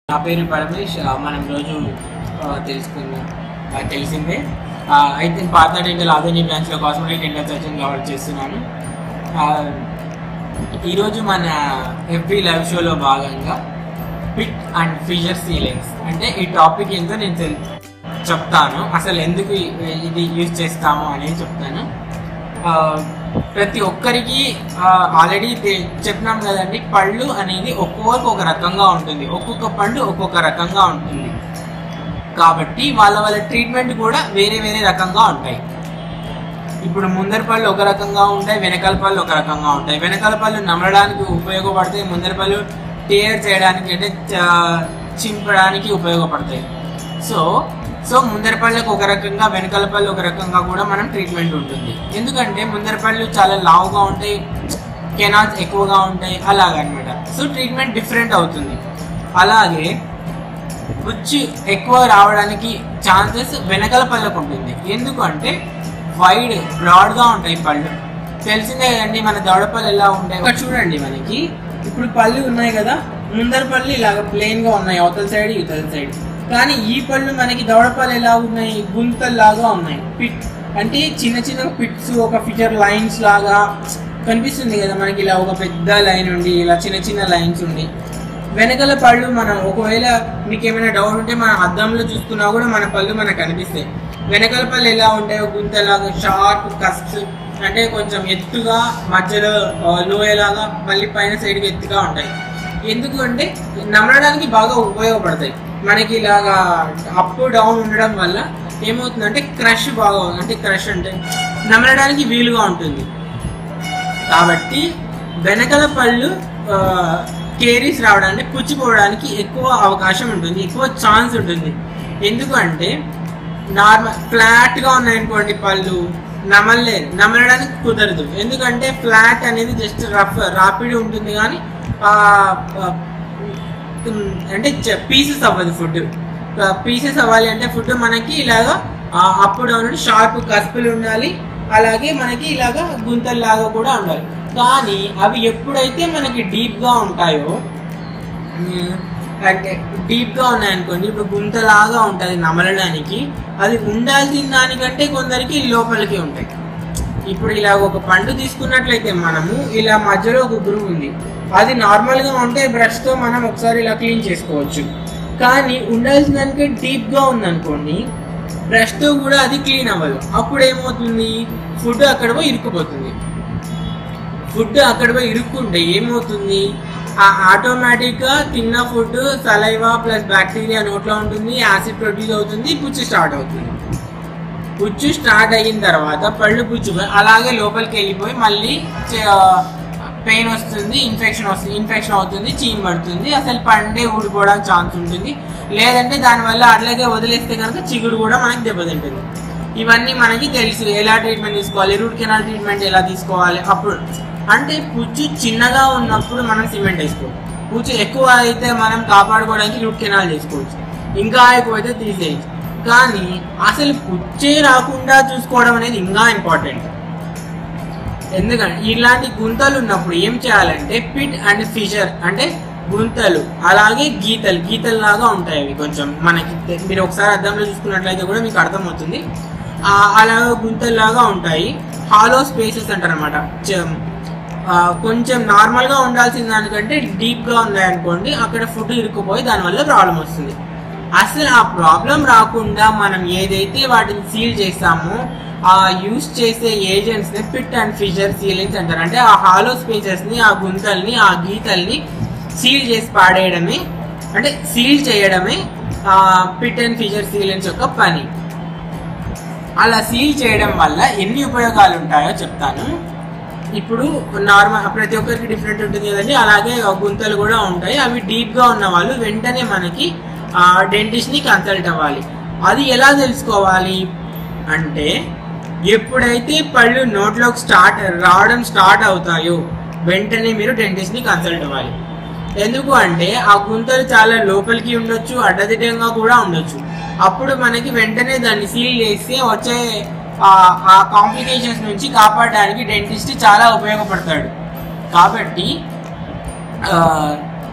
నా పేరు పరమేష్ ఆ, మనం రోజు ఆ, తెలుసుకుందాం ఆ, తెలిసిందే ఆ, అయితే పాత డెంటల్ ఆధునిక బ్రాంచ్లో కాస్మెటిక్ డెంటల్ సర్జన్ కవర్ చేస్తున్నాను ఆ, ఈరోజు మన ఎఫ్బి లైవ్ షోలో భాగంగా పిట్ అండ్ ఫిజర్ సీలింగ్స్ అంటే ఈ టాపిక్ ఏంటో నేను తెల్- చెప్తాను అసలు ఎందుకు ఇ- ఇది యూజ్ చేస్తాము అనేది చెప్తాను ఆ, ప్రతి ఒక్కరికి ఆల్రెడీ చెప్పినాం కదండి పళ్ళు అనేది ఒక్కొక్కరికి ఒక రకంగా ఉంటుంది ఒక్కొక్క పళ్ళు ఒక్కొక్క రకంగా ఉంటుంది కాబట్టి వాళ్ళ వాళ్ళ ట్రీట్మెంట్ కూడా వేరే వేరే రకంగా ఉంటాయి ఇప్పుడు ముందర పళ్ళు ఒక రకంగా ఉంటాయి వెనకాల పళ్ళు ఒక రకంగా ఉంటాయి వెనకాల పళ్ళు నమలడానికి ఉపయోగపడతాయి ముందర పళ్ళు టేర్ చేయడానికి అంటే చ- చింపడానికి ఉపయోగపడతాయి సో సో ముందర పళ్ళకు ఒక రకంగా వెనకాల పళ్ళు ఒక రకంగా కూడా మనం ట్రీట్మెంట్ ఉంటుంది ఎందుకంటే ముందర పళ్ళు చాలా లావుగా ఉంటాయి కెనాల్స్ ఎక్కువగా ఉంటాయి అలాగనమాట సో ట్రీట్మెంట్ డిఫరెంట్ అవుతుంది అలాగే పుచ్చు ఎక్కువ రావడానికి ఛాన్సెస్ వెనకాల పళ్ళకు ఉంటుంది ఎందుకంటే వైడ్ బ్రాడ్గా ఉంటాయి పళ్ళు తెలిసిందే కదండి మన దవడపళ్ళు ఎలా ఉంటాయి ఇక్కడ చూడండి మనకి ఇప్పుడు పళ్ళు ఉన్నాయి కదా ముందర పళ్ళు ఇలాగ ప్లెయిన్ గా ఉన్నాయి అవతల సైడ్ ఇవతల సైడ్ కానీ ఈ పళ్ళు మనకి దవడపళ్ళు ఎలా ఉన్నాయి గుంతల్లాగా ఉన్నాయి పిట్ అంటే చిన్న చిన్న పిట్స్ ఒక ఫిచర్ లైన్స్ లాగా కనిపిస్తుంది కదా మనకి ఇలా ఒక పెద్ద లైన్ ఉండి ఇలా చిన్న చిన్న లైన్స్ ఉండి వెనకాల పళ్ళు మనం ఒకవేళ మీకు ఏమైనా డౌట్ ఉంటే మన అద్దంలో చూసుకున్నా కూడా మన పళ్ళు మనకు కనిపిస్తాయి వెనకాల పళ్ళు ఎలా ఉంటాయో గుంతలాగా షార్ప్ కస్ట్ అంటే కొంచెం ఎత్తుగా మధ్యలో ఆ, లోయలాగా మళ్ళీ పైన సైడ్కి ఎత్తుగా ఉంటాయి ఎందుకు అంటే నమ్మడానికి బాగా ఉపయోగపడతాయి మనకి ఇలాగా అప్ డౌన్ ఉండడం వల్ల ఏమవుతుందంటే క్రష్ బాగా అంటే క్రష్ అంటే నమ్మడానికి వీలుగా ఉంటుంది కాబట్టి వెనకల పళ్ళు కేరీస్ రావడానికి పుచ్చిపోవడానికి ఎక్కువ అవకాశం ఉంటుంది ఎక్కువ ఛాన్స్ ఉంటుంది ఎందుకంటే నార్మల్ ఫ్లాట్గా ఉన్నాయనుకోండి పళ్ళు నమలలేదు నమలడానికి కుదరదు ఎందుకంటే ఫ్లాట్ అనేది జస్ట్ రఫ్ రాపిడ్ ఉంటుంది కానీ ఆ, ఆ, ఉమ్, అంటే పీసెస్ అవ్వదు ఫుడ్ పీసెస్ అవ్వాలి అంటే ఫుడ్ మనకి ఇలాగా అప్ డౌన్ షార్ప్ కస్పులు ఉండాలి అలాగే మనకి ఇలాగా గుంతల్లాగా కూడా ఉండాలి కానీ అవి ఎప్పుడైతే మనకి డీప్గా ఉంటాయో ఉమ్, అంటే డీప్గా ఉన్నాయనుకోండి ఇప్పుడు గుంతలాగా ఉంటుంది నమలడానికి అది ఉండాల్సిన దానికంటే కొందరికి లోపలికి ఉంటాయి ఇప్పుడు ఇలా ఒక పండు తీసుకున్నట్లయితే మనము ఇలా మధ్యలో ఒక గురువు ఉంది అది నార్మల్గా ఉంటే బ్రష్తో మనం ఒకసారి ఇలా క్లీన్ చేసుకోవచ్చు కానీ ఉండాల్సిన దానికి డీప్గా ఉందనుకోండి బ్రష్తో కూడా అది క్లీన్ అవ్వదు అప్పుడు ఏమవుతుంది ఫుడ్ అక్కడ పోయి ఇరుక్కుపోతుంది ఫుడ్ అక్కడ పోయి ఇరుక్కుంటే ఏమవుతుంది ఆ ఆటోమేటిక్గా తిన్న ఫుడ్ సలైవా ప్లస్ బ్యాక్టీరియా నోట్లో ఉంటుంది యాసిడ్ ప్రొడ్యూస్ అవుతుంది పుచ్చు స్టార్ట్ అవుతుంది పుచ్చు స్టార్ట్ అయిన తర్వాత పళ్ళు పుచ్చిపోయి అలాగే లోపలికి వెళ్ళిపోయి మళ్ళీ పెయిన్ వస్తుంది ఇన్ఫెక్షన్ వస్తుంది ఇన్ఫెక్షన్ అవుతుంది చీమ్ పడుతుంది అసలు పండే ఊడిపోవడానికి ఛాన్స్ ఉంటుంది లేదంటే దానివల్ల అట్లాగే వదిలేస్తే కనుక చిగురు కూడా మనకి దెబ్బతింటుంది ఇవన్నీ మనకి తెలుసు ఎలా ట్రీట్మెంట్ తీసుకోవాలి రూట్ కెనాల్ ట్రీట్మెంట్ ఎలా తీసుకోవాలి అప్పుడు అంటే పుచ్చు చిన్నగా ఉన్నప్పుడు మనం సిమెంట్ వేసుకోవచ్చు పుచ్చు ఎక్కువ అయితే మనం కాపాడుకోవడానికి రూట్ కెనాల్ చేసుకోవచ్చు ఇంకా ఎక్కువైతే తీసేయచ్చు కానీ అసలు పుచ్చే రాకుండా చూసుకోవడం అనేది ఇంకా ఇంపార్టెంట్ ఎందుకంటే ఇలాంటి గుంతలు ఉన్నప్పుడు ఏం చేయాలంటే పిట్ అండ్ ఫిషర్ అంటే గుంతలు అలాగే గీతలు గీతలు లాగా ఉంటాయి అవి కొంచెం మనకి తె- మీరు ఒకసారి అద్దంలో చూసుకున్నట్లయితే కూడా మీకు అర్థమవుతుంది ఆ, అలాగే గుంతల్లాగా ఉంటాయి హాలో స్పేసెస్ అంటారు అనమాట కొంచెం నార్మల్గా ఉండాల్సిన దానికంటే డీప్గా ఉన్నాయనుకోండి అక్కడ ఫుడ్ ఇరుక్కుపోయి దానివల్ల ప్రాబ్లం వస్తుంది అసలు ఆ ప్రాబ్లం రాకుండా మనం ఏదైతే వాటిని సీల్ చేస్తామో ఆ యూస్ చేసే ఏజెంట్స్ ని పిట్ అండ్ ఫిషర్ సీలింగ్స్ అంటారు అంటే ఆ హాలో స్పేసెస్ ని ఆ గుంతల్ని ఆ గీతల్ని సీల్ చేసి పాడేయడమే అంటే సీల్ చేయడమే ఆ పిట్ అండ్ ఫిషర్ సీలింగ్స్ యొక్క పని అలా సీల్ చేయడం వల్ల ఎన్ని ఉపయోగాలు ఉంటాయో చెప్తాను ఇప్పుడు నార్మల్ ప్రతి ఒక్కరికి డిఫరెంట్ ఉంటుంది కదండి అలాగే గుంతలు కూడా ఉంటాయి అవి డీప్గా ఉన్న వాళ్ళు వెంటనే మనకి డెంటిస్ట్ని కన్సల్ట్ అవ్వాలి అది ఎలా తెలుసుకోవాలి అంటే ఎప్పుడైతే పళ్ళు నోట్లోకి స్టార్ట్ రావడం స్టార్ట్ అవుతాయో వెంటనే మీరు డెంటిస్ట్ని కన్సల్ట్ అవ్వాలి ఎందుకు అంటే ఆ గుంతలు చాలా లోపలికి ఉండొచ్చు అడ్డదిడ్డంగా కూడా ఉండొచ్చు అప్పుడు మనకి వెంటనే దాన్ని సీల్ చేసి వచ్చే ఆ- ఆ కాంప్లికేషన్స్ నుంచి కాపాడడానికి డెంటిస్ట్ చాలా ఉపయోగపడతాడు కాబట్టి ఆ,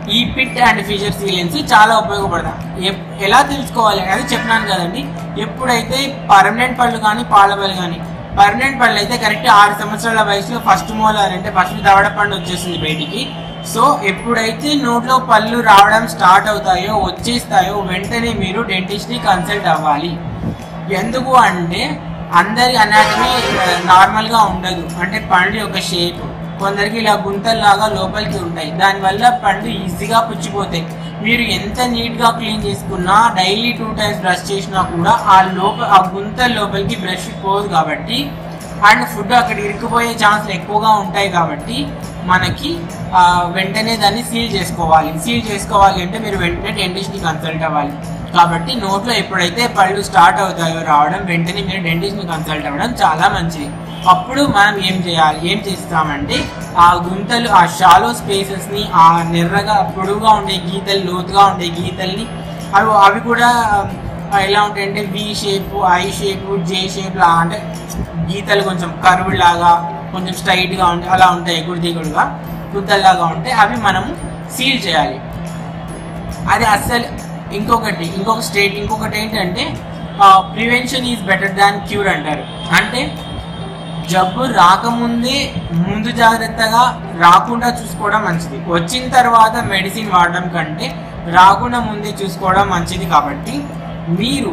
ఈ పిట్ అండ్ ఫీచర్ సీలియన్స్ చాలా ఉపయోగపడతాయి ఎప్- ఎలా తెలుసుకోవాలి అది చెప్పినాను కదండి ఎప్పుడైతే పర్మనెంట్ పళ్ళు కానీ పాల పళ్ళు కానీ పర్మనెంట్ పళ్ళు అయితే కరెక్ట్ ఆరు సంవత్సరాల వయసులో ఫస్ట్ మోలార్ అంటే ఫస్ట్ దవడ పండు వచ్చేసింది బయటికి సో ఎప్పుడైతే నోట్లో పళ్ళు రావడం స్టార్ట్ అవుతాయో వచ్చేస్తాయో వెంటనే మీరు డెంటిస్ట్ని కన్సల్ట్ అవ్వాలి ఎందుకు అంటే అందరి అనాటమీ నార్మల్గా ఉండదు అంటే పండు యొక్క షేప్ కొందరికి ఇలా గుంతల్లాగా లోపలికి ఉంటాయి దానివల్ల పండు ఈజీగా పుచ్చిపోతాయి మీరు ఎంత నీట్గా క్లీన్ చేసుకున్నా డైలీ టూ టైమ్స్ బ్రష్ చేసినా కూడా ఆ లోప ఆ గుంత లోపలికి బ్రష్ పోదు కాబట్టి అండ్ ఫుడ్ అక్కడ ఇరుక్కుపోయే ఛాన్స్లు ఎక్కువగా ఉంటాయి కాబట్టి మనకి ఆ, వెంటనే దాన్ని సీల్ చేసుకోవాలి సీల్ చేసుకోవాలి అంటే మీరు వెంటనే డెంటిస్ట్ని కన్సల్ట్ అవ్వాలి కాబట్టి నోట్లో ఎప్పుడైతే పళ్ళు స్టార్ట్ అవుతాయో రావడం వెంటనే మీరు డెంటిస్ట్ని కన్సల్ట్ అవ్వడం చాలా మంచిది అప్పుడు మనం ఏం చేయాలి ఏం చేస్తామంటే ఆ గుంతలు ఆ షాలో స్పేసెస్ని ఆ నెర్రగా పొడుగుగా ఉండే గీతలు లోతుగా ఉండే గీతల్ని అవి అవి కూడా ఆ, ఎలా ఉంటాయంటే V shape I shape J shape లా అంటే గీతలు కొంచెం కర్వ్ లాగా కొంచెం స్ట్రైట్ గా ఉంటాయి అలా ఉంటాయి ఎగుడు దిగుడుగా గుద్దల్లాగా ఉంటాయి అవి మనము సీల్ చేయాలి అది అస్సలు ఇంకొకటి ఇంకొక స్టేట్ ఇంకొకటి ఏంటంటే prevention is better than cure అంటారు అంటే జబ్బు రాకముందే ముందు జాగ్రత్తగా రాకుండా చూసుకోవడం మంచిది వచ్చిన తర్వాత మెడిసిన్ వాడడం కంటే రాకుండా ముందే చూసుకోవడం మంచిది కాబట్టి మీరు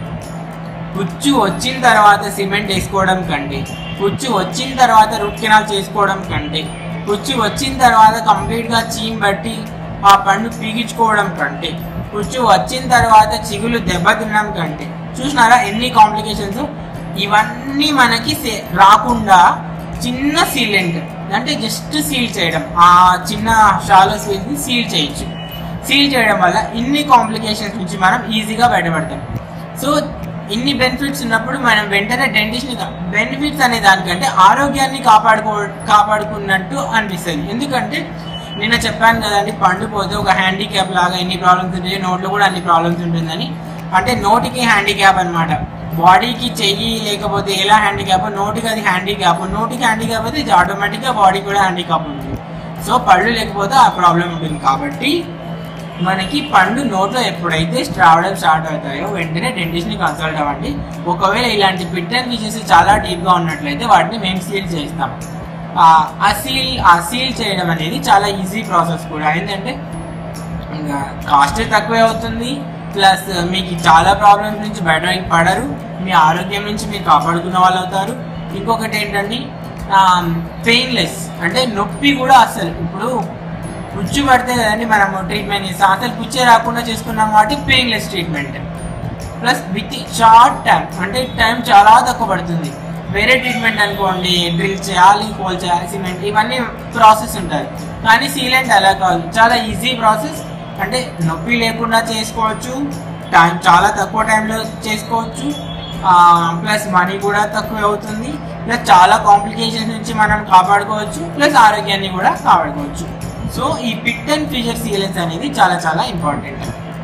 పుచ్చు వచ్చిన తర్వాత సిమెంట్ వేసుకోవడం కంటే పుచ్చు వచ్చిన తర్వాత రూట్ కెనాల్ చేసుకోవడం కంటే పుచ్చు వచ్చిన తర్వాత కంప్లీట్గా చీమ్ బట్టి ఆ పండు పీగించుకోవడం కంటే పుచ్చు వచ్చిన తర్వాత చిగులు దెబ్బతినడం కంటే చూసినారా ఎన్ని కాంప్లికేషన్స్ ఇవన్నీ మనకి సే- రాకుండా చిన్న సీలెంట్ అంటే జస్ట్ సీల్ చేయడం ఆ చిన్న షాలో స్పేస్ని సీల్ చేయొచ్చు సీల్ చేయడం వల్ల ఇన్ని కాంప్లికేషన్స్ నుంచి మనం ఈజీగా బయటపడతాం సో ఇన్ని బెనిఫిట్స్ ఉన్నప్పుడు మనం వెంటనే డెంటిస్ట్ని బెనిఫిట్స్ అనే దానికంటే ఆరోగ్యాన్ని కాపాడుకో కాపాడుకున్నట్టు అనిపిస్తుంది ఎందుకంటే నిన్న చెప్పాను కదండి పండు పోతే ఒక హ్యాండిక్యాప్ లాగా ఎన్ని ప్రాబ్లమ్స్ ఉంటాయి నోట్లో కూడా అన్ని ప్రాబ్లమ్స్ ఉంటుందని అంటే నోటికి హ్యాండిక్యాప్ అన్నమాట బాడీకి చెయ్యి లేకపోతే ఎలా హ్యాండిక్యాప్ నోటికి అది హ్యాండిక్యాప్ నోటికి హ్యాండిక్యాప్ అయితే ఇది ఆటోమేటిక్గా బాడీ కూడా హ్యాండిక్యాప్ ఉంటుంది సో పళ్ళు లేకపోతే ఆ ప్రాబ్లం ఉంటుంది కాబట్టి మనకి పండు నోట్లో ఎప్పుడైతే రావడం స్టార్ట్ అవుతాయో వెంటనే డెంటిస్ట్ని కన్సల్ట్ అవ్వండి ఒకవేళ ఇలాంటి పిట్ అండ్ ఫీచర్స్ చాలా డీప్గా ఉన్నట్లయితే వాటిని మేము సీల్ చేస్తాం ఆ, ఆ సీల్ ఆ సీల్ చేయడం అనేది చాలా ఈజీ ప్రాసెస్ కూడా ఏంటంటే ఇంకా కాస్ట్ తక్కువే అవుతుంది ప్లస్ మీకు చాలా ప్రాబ్లమ్స్ నుంచి బయట పడరు మీ ఆరోగ్యం నుంచి మీరు కాపాడుకున్న వాళ్ళు అవుతారు ఇంకొకటి ఏంటంటే పెయిన్లెస్ అంటే నొప్పి కూడా అసలు ఇప్పుడు పుచ్చు పడితే కదండి మనం ట్రీట్మెంట్ ఇస్తాం అసలు పుచ్చే రాకుండా చేసుకున్నాం కాబట్టి painless treatment plus with short time అంటే టైం చాలా తక్కువ పడుతుంది వేరే ట్రీట్మెంట్ అనుకోండి డ్రిల్ చేయాలి కోల్ చేయాలి సిమెంట్ ఇవన్నీ ప్రాసెస్ ఉంటుంది కానీ సీలెంట్ అలా కాదు చాలా ఈజీ ప్రాసెస్ అంటే నొప్పి లేకుండా చేసుకోవచ్చు టైం చాలా తక్కువ టైంలో చేసుకోవచ్చు ప్లస్ మనీ కూడా తక్కువ అవుతుంది ప్లస్ చాలా కాంప్లికేషన్స్ నుంచి మనం కాపాడుకోవచ్చు ప్లస్ ఆరోగ్యాన్ని కూడా కాపాడుకోవచ్చు సో ఈ పిట్ అండ్ ఫీచర్ సీలెన్స్ అనేది చాలా చాలా ఇంపార్టెంట్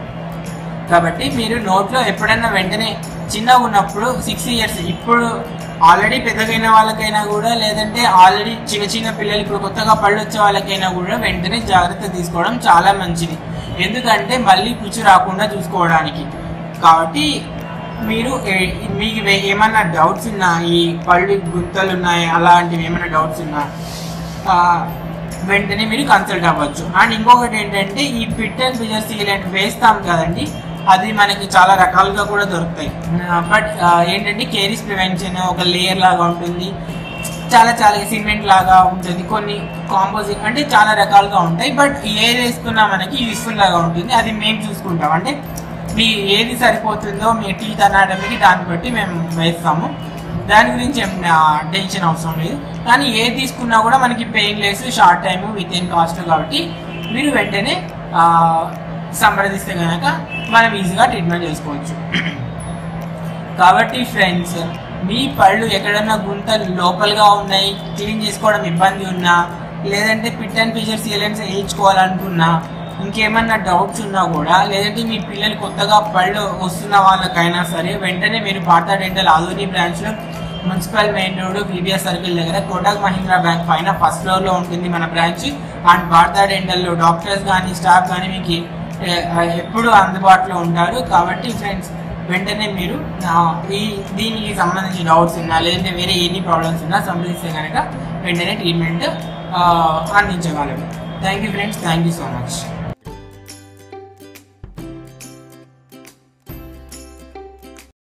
కాబట్టి మీరు నోట్లో ఎప్పుడైనా వెంటనే చిన్నగా ఉన్నప్పుడు సిక్స్ ఇయర్స్ ఇప్పుడు ఆల్రెడీ పెద్దగైన వాళ్ళకైనా కూడా లేదంటే ఆల్రెడీ చిన్న చిన్న పిల్లలు ఇప్పుడు కొత్తగా పళ్ళు వచ్చే వాళ్ళకైనా కూడా వెంటనే జాగ్రత్త తీసుకోవడం చాలా మంచిది ఎందుకంటే మళ్ళీ పుచ్చు రాకుండా చూసుకోవడానికి కాబట్టి మీరు ఏ- మీకు వే- ఏమన్నా డౌట్స్ ఉన్నా ఈ పళ్ళు గుంతలు ఉన్నాయి అలాంటివి ఏమైనా డౌట్స్ ఉన్నా ఆ, వెంటనే మీరు కన్సల్ట్ అవ్వచ్చు అండ్ ఇంకొకటి ఏంటంటే ఈ ఫిట్ అండ్ ఫిజర్ సీలెంట్ వేస్తాం కదండి అది మనకి చాలా రకాలుగా కూడా దొరుకుతాయి బట్ ఏంటంటే కేరీస్ ప్రివెన్షన్ ఒక లేయర్ లాగా ఉంటుంది చాలా చాలా సిమెంట్ లాగా ఉంటుంది కొన్ని కాంపోజిట్ అంటే చాలా రకాలుగా ఉంటాయి బట్ ఏది వేసుకున్నా మనకి యూస్ఫుల్ లాగా ఉంటుంది అది మేము చూసుకుంటాం అంటే మీ ఏది సరిపోతుందో మీ టీత్ అనాటమీకి దాన్ని బట్టి మేము వేస్తాము దాని గురించి ఏం టెన్షన్ అవసరం లేదు కానీ ఏది తీసుకున్నా కూడా మనకి painless short time within cost కాబట్టి మీరు వెంటనే ఆ, సంప్రదిస్తే కనుక మనం ఈజీగా ట్రీట్మెంట్ చేసుకోవచ్చు కాబట్టి ఫ్రెండ్స్ మీ పళ్ళు ఎక్కడన్నా గుంతలు లోపలగా ఉన్నాయి క్లీన్ చేసుకోవడం ఇబ్బంది ఉన్నా లేదంటే పిట్ అండ్ ఫీచర్ సీలెన్స్ వేయించుకోవాలనుకున్నా ఇంకేమన్నా డౌట్స్ ఉన్నా కూడా లేదంటే మీ పిల్లలు కొత్తగా పళ్ళు వస్తున్న వాళ్ళకైనా సరే వెంటనే మీరు భారత డెంటల్ ఆధుని బ్రాంచ్లో municipal main road VBS circle దగ్గర కోటక్ మహీంద్రా బ్యాంక్ పైన ఫస్ట్ ఫ్లోర్లో ఉంటుంది మన బ్రాంచ్ అండ్ భారత డెంటల్లో డాక్టర్స్ కానీ స్టాఫ్ కానీ మీకు ఏ- ఎప్పుడు అందుబాటులో ఉంటారు కాబట్టి ఫ్రెండ్స్ వెంటనే మీరు ఆ, ఈ దీనికి సంబంధించిన డౌట్స్ ఉన్నా లేదంటే వేరే ఎన్ని ప్రాబ్లమ్స్ ఉన్నా సంప్రదిస్తే కనుక వెంటనే ట్రీట్మెంట్ అందించగలము thank you friends thank you so much